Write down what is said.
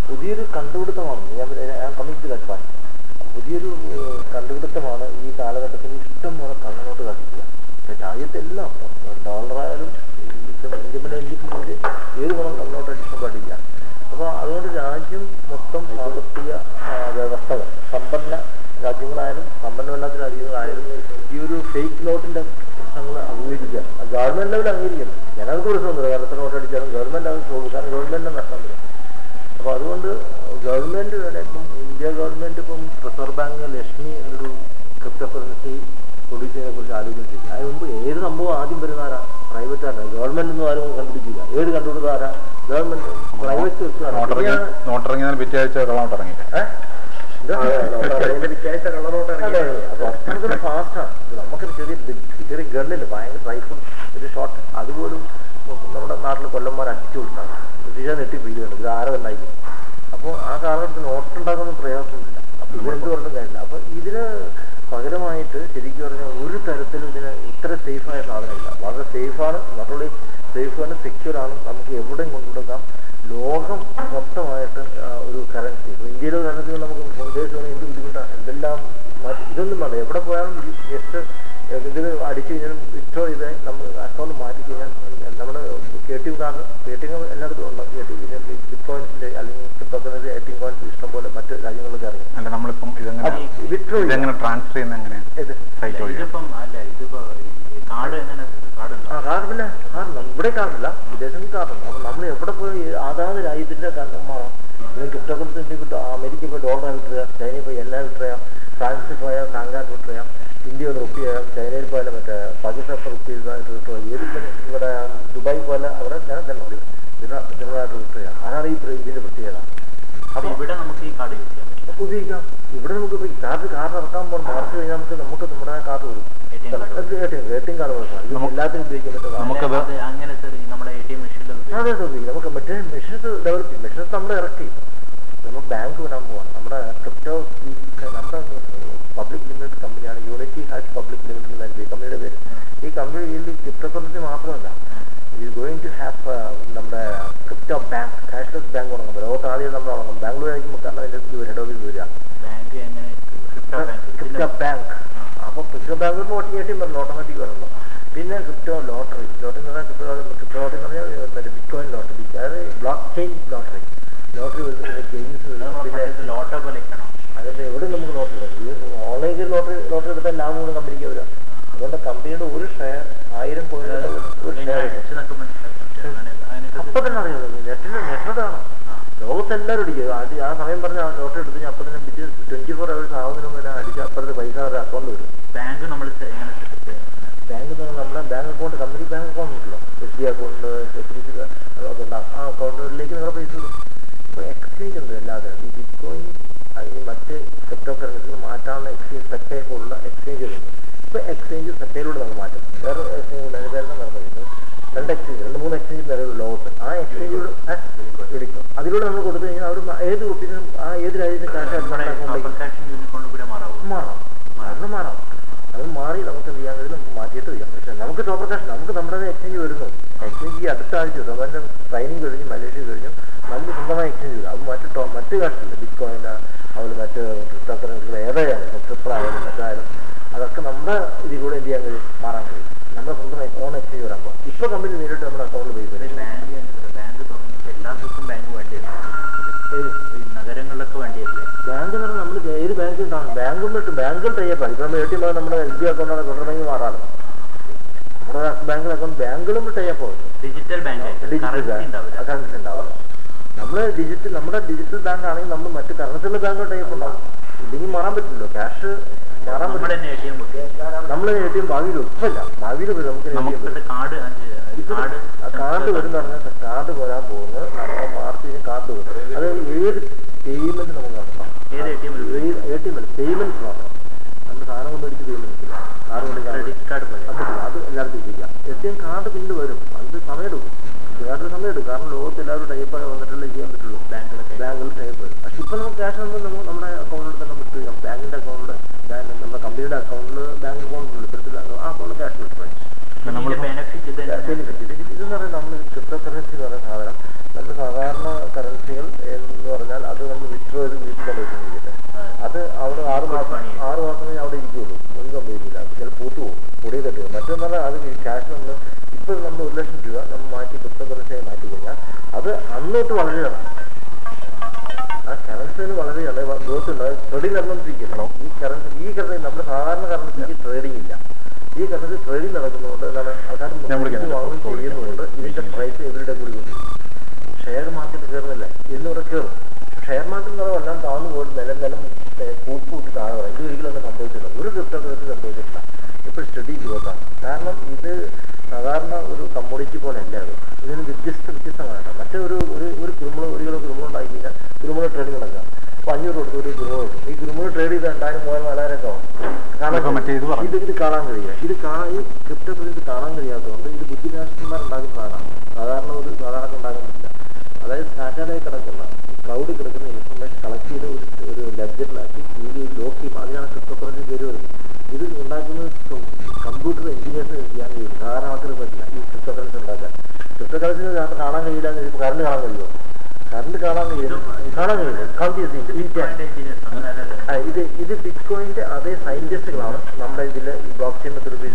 പുതിയൊരു കണ്ടുപിടുത്തമാണ് ഞാൻ ഞാൻ കമ്മിറ്റ് കപ്പാൻ പുതിയൊരു ഏഹ്, കണ്ടുപിടുത്തമാണ് ഈ കാലഘട്ടത്തിൽ ഇഷ്ടം പോലെ കണ്ണനോട്ട് കാട്ടിക്കുക പക്ഷേ രാജ്യത്തെല്ലാം ഡോളറായാലും ഇന്ത്യൻ ഇന്ത്യക്ക് ഏത് വേണം കണ്ണോട്ട് അടിക്കാൻ പാടില്ല അപ്പോൾ അതുകൊണ്ട് രാജ്യം മൊത്തം സാമ്പത്തിക ആ, വ്യവസ്ഥകൾ സമ്പന്ന രാജ്യങ്ങളായാലും സമ്പന്നമല്ലാത്ത രാജ്യങ്ങളായാലും ഈ ഒരു ഫേക്ക് നോട്ടിൻ്റെ പ്രശ്നങ്ങൾ അംഗീകരിക്കുക ഗവൺമെൻറ് ലെവൽ അംഗീകരിക്കണം ജനങ്ങൾക്ക് പ്രശ്നമൊന്നുമില്ല കറുത്ത നോട്ട് അടിച്ചാലും ഗവൺമെൻറ് അത് സോൾവ് കാരണം ഗവൺമെൻറ്റിന് നഷ്ടം വരും അപ്പോൾ അതുകൊണ്ട് ഗവൺമെൻറ് വേണേൽ ഇപ്പം ഇന്ത്യ ഗവൺമെൻറ് ഇപ്പം റിസർവ് ബാങ്ക് ലക്ഷ്മി എന്നൊരു ക്രിപ്റ്റോ കറൻസി പ്രൊഡ്യൂസ് ചെയ്യുന്നതിനെ കുറിച്ച് ആലോചിച്ചിട്ടില്ല അതിന് മുമ്പ് ഏത് സംഭവം ആദ്യം വരുന്ന ആരാ പ്രൈവറ്റ് ആണ് ഗവൺമെൻറ് ഒന്നും ആരും കണ്ടുപിടിക്കില്ല ഏത് കണ്ടുപിടുത്ത ആരാ ഗവൺമെൻറ് പ്രൈവറ്റ് വെച്ചാണ് നോട്ടിറങ്ങി നോട്ടിറങ്ങിയാൽ പിറ്റേ ആഴ്ച കള്ളനോട്ട് ഇറങ്ങി അപ്പൊ അത്രയ്ക്ക് ഫാസ്റ്റാണ് നമുക്കൊരു ചെറിയ ബിഗ് ചെറിയ ഗണ്ണില്ല ഭയങ്കര റൈഫിൾ ഒരു ഷോട്ട് അതുപോലും നമ്മുടെ നാട്ടിൽ കൊല്ലന്മാർ അടിച്ചു കൊടുത്താണ് ബ്രിട്ടീഷുകാർ നെട്ടി പിടിക്കുന്നുണ്ട് ഇത് ആരെ ഉണ്ടായിരിക്കും അപ്പോൾ ആ കാലഘട്ടത്തിൽ നോട്ടുണ്ടാക്കുന്ന പ്രയാസമൊന്നുമില്ല അപ്പോൾ ഇതെന്ത് പറഞ്ഞും കാര്യമില്ല അപ്പോൾ ഇതിന് പകരമായിട്ട് ശരിക്കും പറഞ്ഞാൽ ഒരു തരത്തിലും ഇതിന് ഇത്ര സേഫായ സാധനമില്ല വളരെ സേഫാണ് നോട്ട് ഓൺലി സേഫാണ് സെക്യൂർ ആണ് നമുക്ക് എവിടെയും കൊണ്ടുകൊടുക്കാം ലോകം മൊത്തമായിട്ട് ആ, ഒരു കറൻസി ഇന്ത്യയിലെ കറൻസി നമുക്ക് വിദേശമാണ് എന്ത് ബുദ്ധിമുട്ടാണ് എന്തെല്ലാം മാറ്റി ഇതൊന്നും വേണ്ട എവിടെ പോയാലും ജസ്റ്റ് ഇതിൽ അടിച്ചു കഴിഞ്ഞാലും വിത്രോ ചെയ്ത് നമ്മൾ അക്കൗണ്ട് മാറ്റി കഴിഞ്ഞാൽ നമ്മുടെ K T M card K T M എല്ലായിടത്തും ഉണ്ട് കെ ടി എം ബിറ്റ്കോയിൻസിൻ്റെ അല്ലെങ്കിൽ crypto currency A T M coins ഇഷ്ടംപോലെ മറ്റ് രാജ്യങ്ങളിലൊക്കെ ഇറങ്ങി അല്ല നമ്മളിപ്പം ഇതെങ്ങനെ അത് വിത്രോ ഇതെങ്ങനെ ട്രാൻസ്ഫർ ചെയ്യുന്ന എങ്ങനെയാണ് ഇത് സൈറ്റ് വഴി ഇതിപ്പം അല്ല ഇതിപ്പോ കാർഡ് എങ്ങനെ കാർഡ് ഉണ്ടോ ആ കാർഡില്ല കാർഡ് ഇവിടെ കാർഡില്ല വിദേശങ്ങളിൽ കാർഡുണ്ട് അപ്പം നമ്മൾ എവിടെ പോയി അതാത് രാജ്യത്തിൻ്റെ മാറാം നിങ്ങൾ ക്രിപ്റ്റോ കറൻസി കിട്ടും അമേരിക്ക പോയി ഡോളർ വിട്ടുക ചൈനയിൽ പോയി എല്ലാം വിട്ടുകയാം ഫ്രാൻസിൽ പോയാൽ ഫ്രാങ്കായിട്ട് വിട്ടുകയാം ഇന്ത്യ ഒന്ന് റുപ്പി ചെയ്യാം ചൈനയിൽ പോയാൽ മറ്റേ പാകിസ്ഥാൻ റുപ്പീസായിട്ട് കിട്ടുക ഏത് ഇപ്പം ഇവിടെ ദുബായ് പോലെ അവിടെ ഞാൻ തന്നെ മതി ഇതിനായിട്ട് വിട്ടുകയാം അതാണ് ഈ പ്ര- ഇതിൻ്റെ പ്രത്യേകത അപ്പൊ അപ്പം ഇവിടെ നമുക്ക് ഈ കാർഡ് യൂസ് ചെയ്യാൻ പറ്റും ഉപയോഗിക്കാം ഇവിടെ നമുക്ക് ഇപ്പോൾ ഈ കാർഡ് കാർഡ് ഇറക്കാൻ പോകണം മാർച്ച് കഴിഞ്ഞാൽ നമുക്ക് നമുക്ക് നമ്മുടെ കാർഡ് വരും ATM card. A T M A T M card കൊടുക്കാം ഇത് എല്ലാത്തിനും ഉപയോഗിക്കാൻ പറ്റും നമുക്കത് അത് അങ്ങനെ സർ നമ്മുടെ എ ടി എം മെഷീനിൽ അതെ അതെ ഉപയോഗിക്കും നമുക്ക് മറ്റേ മെഷീൻസ് ഡെവലപ്പ് ചെയ്യും മെഷീൻസ് നമ്മൾ ഇറക്കി നമ്മൾ ബാങ്ക് വിടാൻ പോവാണ് നമ്മുടെ ക്രിപ്റ്റോ നമ്മുടെ പബ്ലിക് ലിമിറ്റഡ് കമ്പനിയാണ് യൂണിറ്റി ഹാഷ് പബ്ലിക് ലിമിറ്റഡ് എന്നാണ് കമ്പനിയുടെ പേര് ഈ കമ്പനിയിൽ ക്രിപ്റ്റോ കറൻസി മാത്രമല്ല ഈ ഗോയിങ് ടു ഹാവ് നമ്മുടെ ക്രിപ്റ്റോ ബാങ്ക് കാഷ്ലെസ് ബാങ്ക് തുടങ്ങും ലോകത്ത് ആദ്യം നമ്മൾ തുടങ്ങും ബാംഗ്ലൂർ ആയിരിക്കും കാരണം അതിൻ്റെ ഹെഡ് ഓഫീസ് വരിക ബാങ്ക് എങ്ങനെ ക്രിപ്റ്റോ ബാങ്ക് ക്രിപ്റ്റോ ബാങ്ക് അപ്പോൾ ക്രിപ്റ്റോ ബാങ്ക് ഓട്ടി എ ടി എം പറഞ്ഞു ഓട്ടോമാറ്റിക് വരണല്ലോ പിന്നെ ക്രിപ്റ്റോ ലോട്ടറി ലോട്ടറി എന്ന് പറഞ്ഞാൽ ക്രിപ്റ്റോ ക്രിപ്റ്റോ ലോട്ടറി എന്ന് പറഞ്ഞാൽ മറ്റേ ബിറ്റ്കോയിൻ ലോട്ടറി അതായത് ബ്ലോക്ക് ചെയിൻ ലോട്ടറി ലോട്ടറി വരുന്നത് പിന്നെ ഗെയിംസ് വരും പിന്നെ ലോട്ടോ പോലെ ആണോ അതിൻ്റെ എവിടെ നമുക്ക് ലോട്ടറി എടുക്കാം ഈ ഓൺലൈനിൽ ലോട്ടറി ലോട്ടറി എടുത്താൽ ലാഭം കൂടെ കമ്പനിക്ക് വരിക അതുകൊണ്ട് കമ്പനിയുടെ ഒരു ഷെയർ ആയിരം കോയിനുകളുടെ ഒരു ഷെയർ അടിച്ചു നോക്കാൻ മനസ്സിലാക്കാം അങ്ങനെ അതിനൊക്കെ അപ്പം തന്നെ അറിയാമല്ലോ നെറ്റിൽ നെറ്റതാണ് ലോകത്തെല്ലാവരും അടിക്കുക അടി ആ സമയം പറഞ്ഞ ലോട്ടറി എടുത്ത് ഞാൻ അപ്പം തന്നെ ബിറ്റ് ട്വൻറ്റി ഫോർ അവേഴ്സ് ആവുന്നതിന് മുന്നേ അടിച്ച് അപ്പുറത്തെ പൈസ അവരുടെ അക്കൗണ്ട് വരും ബാങ്ക് നമ്മൾ എങ്ങനെ സെറ്റപ്പ് ചെയ്യാം ബാങ്ക് നമ്മുടെ bank account company bank account ഉണ്ടല്ലോ S B account H D C അതുകൊണ്ട് ആ അക്കൗണ്ടിലേക്ക് നിങ്ങളുടെ പൈസ ഇടും ഇപ്പോൾ എക്സ്ചേഞ്ച് ഉണ്ട് എല്ലാത്തിനും ഈ ബിറ്റ് കോയിൻ അതിന് മറ്റ് ക്രിപ്റ്റോ കറൻസികൾ മാറ്റാനുള്ള എക്സ്ചേഞ്ച് സെറ്റേ പോലുള്ള എക്സ്ചേഞ്ചുകളുണ്ട് ഇപ്പോൾ എക്സ്ചേഞ്ച് സെറ്റയിലൂടെ നമ്മൾ മാറ്റും വേറെ എക്സ്ചേഞ്ച് ഉണ്ട് അതിന് പേര് നടക്കുന്നത് രണ്ട് എക്സ്ചേഞ്ച് രണ്ട് മൂന്ന് എക്സ്ചേഞ്ച് നിലവിലുള്ള ലോകത്ത് ആ എക്സ്ചേഞ്ചിലൂടെ വിളിക്കും അതിലൂടെ നമ്മൾ കൊടുത്തു കഴിഞ്ഞാൽ അവർ ഏത് റുപ്പീസിനും ആ ഏത് രാജ്യത്തിന് കാശ് നമ്മുടെ അക്കൗണ്ടിലേക്ക് ട്രാൻസാക്ഷൻ യൂണിക്കോണിൽ കൂടെ മാറാവും മാറാം മാറണം മാറാം അത് മാറി നമുക്ക് എന്ത് ചെയ്യാൻ കഴിയും നമുക്ക് മാറ്റിയിട്ട് ചെയ്യാം പക്ഷെ നമുക്ക് ടോപ്പർ കാശ് നമുക്ക് നമ്മുടെ എക്സ്ചേഞ്ച് വരുന്നു എക്സ്ചേഞ്ച് ഈ അടുത്ത ആഴ്ച വരും അവൻ്റെ ട്രെയിനിങ് കഴിഞ്ഞു മലേഷ്യ കഴിഞ്ഞു നല്ല സ്വന്തമായ എക്സ്ചേഞ്ച് വരും അത് മറ്റ് ടോ മറ്റ് കാശില്ല ബിറ്റ് കോയിൻ അതുപോലെ മറ്റ് ക്രിപ്റ്റോ കറൻസികൾ ഏതായാലും ട്രിപ്പിൾ ആയാലും മറ്റായാലും അതൊക്കെ നമ്മുടെ ഇതിലൂടെ എന്ത് ചെയ്യാൻ കഴിയും മാറാൻ കഴിയും നമ്മുടെ സ്വന്തം ഓൺ എക്സ്ചേഞ്ച് വരാൻ പോകാം ഇപ്പോൾ കമ്പനി നേരിട്ട് നമ്മുടെ അക്കൗണ്ടിൽ പോയി തരും ബാങ്ക് ബാങ്ക് തുടങ്ങി എല്ലാ ദിവസവും ബാങ്ക് വേണ്ടിയല്ലേ ഈ നഗരങ്ങളിലൊക്കെ വേണ്ടിയല്ലേ ബാങ്ക് എന്ന് പറഞ്ഞാൽ നമ്മൾ ഏത് ബാങ്കിൽ ഉണ്ടാവും ബാങ്കും വിട്ട് ബാങ്കുകൾ ടൈപ്പാണ് ഇപ്പം നമ്മൾ എ ടി എം നമ്മുടെ എസ് ബി അക്കൗണ്ടാണ് ഫെഡറൽ ബാങ്ക് മാറാറ് നമ്മുടെ ബാങ്കിൽ അക്കൗണ്ട് ബാങ്കുകളും type digital bank digital currency ഉണ്ടാവില്ല കറൻസി ഉണ്ടാവില്ല നമ്മൾ ഡിജിറ്റൽ നമ്മുടെ ഡിജിറ്റൽ ബാങ്ക് ആണെങ്കിൽ നമ്മൾ മറ്റ് കറൻസിയുള്ള ബാങ്കുകൾ ടൈപ്പ് ഉണ്ടാവും ഇല്ലെങ്കിൽ മാറാൻ പറ്റില്ലല്ലോ ക്യാഷ് മാറാൻ നമ്മൾ പറ്റില്ല തന്നെ എ ടി എം കുട്ടി നമ്മൾ എ ടി എം ഭാവിയിൽ ഇപ്പല്ല ഭാവിയിൽ വരും നമുക്ക് എ ടി എം വരും ഇപ്പോഴത്തെ കാർഡ് കാർഡ് കാർഡ് വരുന്ന പറഞ്ഞാൽ കാർഡ് വരാൻ പോകുന്നത് നമ്മുടെ മാർച്ചിന് കാർഡ് വരും അത് ഏത് പേയ്മെന്റ് നമുക്ക് നടത്താം ഏത് A T M A T M അല്ല പേയ്മെന്റ് മാത്രം നമ്മൾ സാധനം കൊണ്ട് മേടിച്ച് പേയ്മെന്റ് ഇല്ല കാർഡ് കൊണ്ട് കാർഡ് ക്രെഡിറ്റ് കാർഡ് പോലെ അത് അത് എല്ലാവർക്കും ചെയ്യാം എ ടി എം കാർഡ് പിന്നീട് വരും അത് സമയമെടുക്കും കാർഡ് സമയമെടുക്കും കാരണം ലോകത്ത് എല്ലാവരും ടൈപ്പായി വന്നിട്ടുള്ള ചെയ്യാൻ പറ്റുള്ളൂ ബാങ്കിലൊക്കെ ബാങ്കിൽ ടൈപ്പ് വരും പക്ഷെ ഇപ്പം നമുക്ക് ക്യാഷ് നമ്മൾ നമ്മൾ നമ്മുടെ അക്കൗണ്ടിൽ തന്നെ വിട്ട് ചെയ്യാം ബാങ്കിൻ്റെ അക്കൗണ്ടിൽ നമ്മുടെ കമ്പനിയുടെ അക്കൗണ്ടിൽ ബാങ്ക് അക്കൗണ്ട് ഉണ്ട് ഇത്തരത്തിൽ ആ അക്കൗണ്ടിൽ ക്യാഷ് വിട്ട് ഇതിന്റെ ബെനിഫിറ്റ് ഇത് തന്നെയാണ്. ബെനിഫിറ്റ് ഇത് ഇതെന്ന് പറഞ്ഞാൽ നമ്മൾ ക്രിപ്റ്റോ കറൻസി എന്ന് പറയുന്ന സാധനം നമ്മൾ സാധാരണ കറൻസികൾ എന്ന് പറഞ്ഞാൽ ട്രേഡിംഗ് നടന്നുകൊണ്ടിരിക്കുകയാണ് ഈ കറൻസി ഈ കറൻസി നമ്മുടെ സാധാരണ കറൻസിക്ക് ട്രേഡിംഗ് ഇല്ല ഈ കറൻസി ട്രേഡിംഗ് നടക്കുന്നതുകൊണ്ട് എന്താണ് ആൾക്കാർ ഞാൻ വിളിക്കാം. വാങ്ങുകയും ചെയ്യുന്നതുകൊണ്ട് ഇതിന്റെ പ്രൈസ് ഇവരുടെ കൂടി കൊണ്ടിരിക്കും ഷെയർ മാർക്കറ്റ് കയറുന്നില്ല എന്നിവിടെ കയറും ഷെയർ മാർക്കറ്റ് എന്ന് പറഞ്ഞാൽ എല്ലാം താഴ്ന്നു പോയിട്ട് നിലം നിലം കൂപ്പ് കൂട്ടി താഴെ പറയും ഇത് ഒരിക്കലും ഒന്നും സംഭവിച്ചില്ല ഒരു ക്രിപ്റ്റോ കറൻസി സംഭവിച്ചിട്ടില്ല ഇപ്പോൾ സ്റ്റഡി ഗ്രോത്താണ് കാരണം ഇത് സാധാരണ ഒരു കമ്മോഡിറ്റി പോലെ അല്ല അത് ഇതിന് വ്യത്യസ്ത വ്യത്യസ്തമാണ് മറ്റേ ഒരു ഒരു ഒരു കുരുമുളക് ഒരു കിലോ കുരുമുളക് ഉണ്ടാക്കി കഴിഞ്ഞാൽ കുരുമുളക് ട്രേഡിംഗ് നടക്കുക അപ്പോൾ അഞ്ഞൂറ് കൊടുത്ത് ഒരു കുരുമുളക് കിട്ടും ഈ കുരുമുളക് ട്രേഡ് ചെയ്ത് രണ്ടായിരം മൂവായിരം നാലായിരം ഒക്കെ ആവും കാണാൻ ഇപ്പൊ മറ്റേ ഇത് പറഞ്ഞു. ഇത് ഇത് കാണാൻ കഴിയില്ല ഇത് കാണാൻ ഈ ക്രിപ്റ്റോ കറൻസി കാണാൻ കഴിയാത്തതുകൊണ്ട് ഇത് ബുദ്ധിരാഷ്ട്രന്മാർ ഉണ്ടാക്കുന്ന സാധനമാണ് സാധാരണ ഒരു സാധാരണ ഉണ്ടാക്കാൻ പറ്റില്ല അതായത് സാറ്റലൈറ്റ് കിടക്കുന്ന ക്ലൗഡിൽ കിടക്കുന്ന ഇൻഫർമേഷൻ കളക്ട് ചെയ്ത് ഒരു ഒരു ലെഡ്ജറിലാക്കി സീൽ ലോക്ക് ചെയ്യും അതിനാണ് ക്രിപ്റ്റോ കറൻസി പേര് വരുന്നത് ഇത് ഉണ്ടാക്കുന്നത് കമ്പ്യൂട്ടർ എഞ്ചിനീയേഴ്സിന് ചെയ്യാൻ കഴിയും സാധാരണ ആൾക്കാർക്ക് പറ്റില്ല ഈ ക്രിപ്റ്റോ കറൻസി ഉണ്ടാക്കാൻ ക്രിപ്റ്റോ കറൻസി കാണാൻ കഴിയില്ല എന്ന് ചോദിച്ചാൽ കറണ്ട് കാണാൻ കഴിയുമോ കറണ്ട് കാണാൻ കഴിയും കാണാൻ കഴിയില്ല കൗണ്ട് ചെയ്ത് ഈ എഞ്ചിനീയേഴ്സ് അങ്ങനെ ആ, ഇത് ഇത് ബിറ്റ്കോയിന്റെ അതേ സയന്റിസ്റ്റുകളാണ് നമ്മുടെ ഇതിൽ ഈ ബ്ലോക്ക് ചെയിൻ മെത്തഡ്